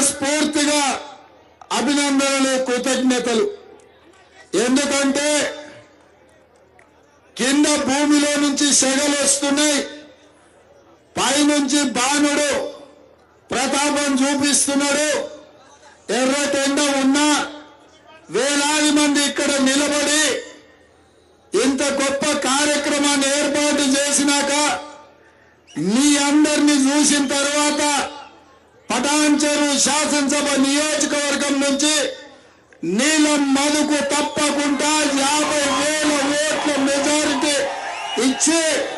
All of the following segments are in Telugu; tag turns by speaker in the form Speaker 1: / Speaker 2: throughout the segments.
Speaker 1: మనస్ఫూర్తిగా అభినందనలు కృతజ్ఞతలు ఎందుకంటే కింద భూమిలో నుంచి సెగలు వస్తున్నాయి పైనుంచి బాణుడు ప్రతాపం చూపిస్తున్నాడు ఎర్రటెండ ఉన్నా వేలాది మంది ఇక్కడ నిలబడి ఇంత గొప్ప కార్యక్రమాన్ని ఏర్పాటు చేసినాక మీ అందరిని చూసిన తర్వాత పటాన్చెరు శాసనసభ నియోజకవర్గం నుంచి నీలం మధుకు తప్పకుండా యాభై వేల ఓట్ల మెజారిటీ ఇచ్చి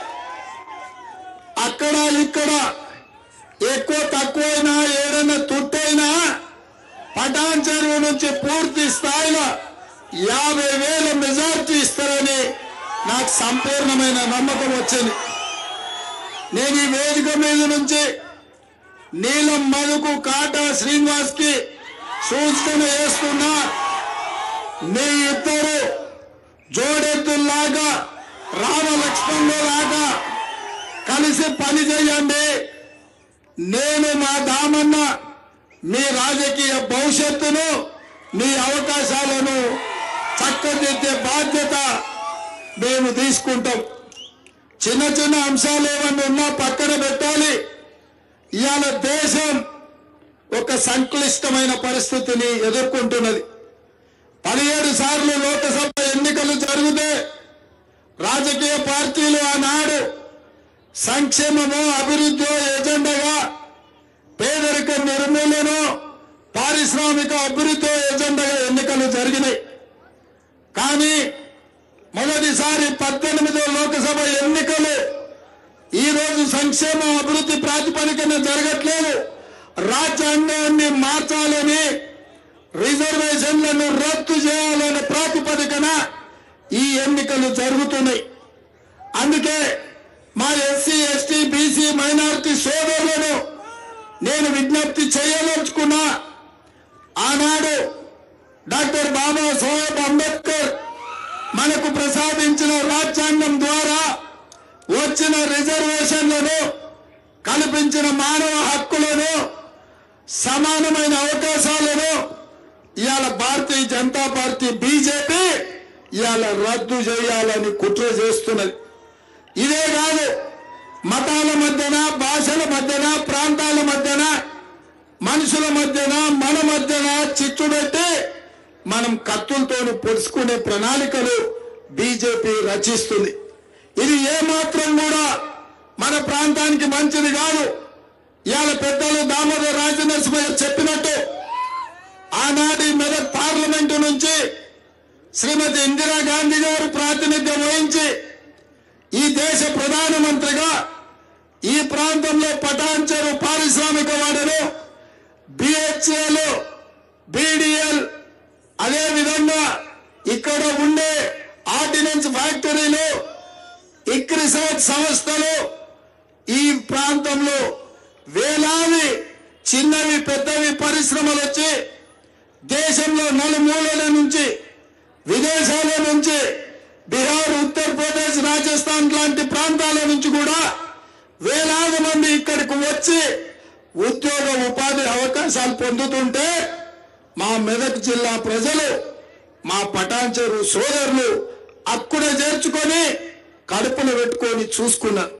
Speaker 1: అక్కడ ఇక్కడ ఎక్కువ తక్కువైనా ఏదైనా తుట్టైనా పటాన్ చెరువు నుంచి పూర్తి స్థాయిలో యాభై వేల మెజార్టీ ఇస్తారని నాకు సంపూర్ణమైన నమ్మకం వచ్చింది నేను ఈ వేదిక మీద నుంచి నీలం మధుకు కాటా శ్రీనివాస్ కి సూచన చేస్తున్నా మీ ఇద్దరు జోడెద్దుల్లాగా రామ లక్ష్మణులాగా కలిసి పని చేయండి నేను మా దామన్న మీ రాజకీయ భవిష్యత్తును మీ అవకాశాలను చక్కదిద్దే బాధ్యత మేము తీసుకుంటాం చిన్న చిన్న అంశాలు ఏమన్నా ఉన్నా పక్కన పెట్టాలి ఇవాళ దేశం ఒక సంక్లిష్టమైన పరిస్థితిని ఎదుర్కొంటున్నది పదిహేడు సార్లు లోకసభ ఎన్నికలు జరిగితే రాజకీయ పార్టీలు ఆనాడు సంక్షేమము అభివృద్ధి ఎజెండాగా పేదరిక నిర్మూలన పారిశ్రామిక అభివృద్ధి ఎజెండాగా ఎన్నికలు జరిగినాయి కానీ మొదటిసారి పద్దెనిమిదో లోకసభ ఎన్నికలు ఈ రోజు సంక్షేమ అభివృద్ధి ప్రాతిపదికన జరగట్లేదు రాజ్యాంగాన్ని మార్చాలని రిజర్వేషన్లను రద్దు చేయాలనే ప్రాతిపదికన ఈ ఎన్నికలు జరుగుతున్నాయి అందుకే మా ఎస్సీ ఎస్టీ బీసీ మైనారిటీ సోదరులను నేను విజ్ఞప్తి చేయదలుచుకున్నా ఆనాడు డాక్టర్ బాబా సాహెబ్ అంబేద్కర్ మనకు ప్రసాదించిన రాజ్యాంగం ద్వారా వచ్చిన రిజర్వేషన్లను కల్పించిన మానవ హక్కులను సమానమైన అవకాశాలను ఇవాళ భారతీయ జనతా పార్టీ బీజేపీ ఇవాళ రద్దు చేయాలని కుట్ర చేస్తున్నది ఇదే కాదు మతాల మధ్యన భాషల మధ్యన ప్రాంతాల మధ్యన మనుషుల మధ్యన మన మధ్యన చిచ్చు పెట్టి మనం కత్తులతోని పొడుచుకునే ప్రణాళికలు బీజేపీ రచిస్తుంది ఇది ఏ మాత్రం కూడా మన ప్రాంతానికి మంచిది కాదు ఇవాళ పెద్దలు దామోదర్ రాజనరసింహ చెప్పినట్టు ఆనాటి మెదక్ పార్లమెంటు నుంచి శ్రీమతి ఇందిరాగాంధీ గారు ప్రాతినిధ్యం వహించి ఈ దేశ ప్రధానమంత్రిగా ఈ ప్రాంతంలో పటాన్చెరు పారిశ్రామిక వాడలు బిహెచ్ఏలు బీడీఎల్ అదే విధంగా ఇక్కడ ఉండే ఆర్డినెన్స్ ఫ్యాక్టరీలు ఇక్రిసాట్ సంస్థలు ఈ ప్రాంతంలో వేలాది చిన్నవి పెద్దవి పరిశ్రమలు వచ్చి దేశంలో నలుమూలల నుంచి విదేశాల నుంచి బీహార్ ఉత్తరప్రదేశ్ రాజస్థాన్ లాంటి ప్రాంతాల నుంచి కూడా వేలాది మంది ఇక్కడికి వచ్చి ఉద్యోగ ఉపాధి అవకాశాలు పొందుతుంటే మా మెదక్ జిల్లా ప్రజలు మా పటాన్చెరు సోదరులు అక్కుడే చేర్చుకొని కడుపును పెట్టుకొని చూసుకున్నారు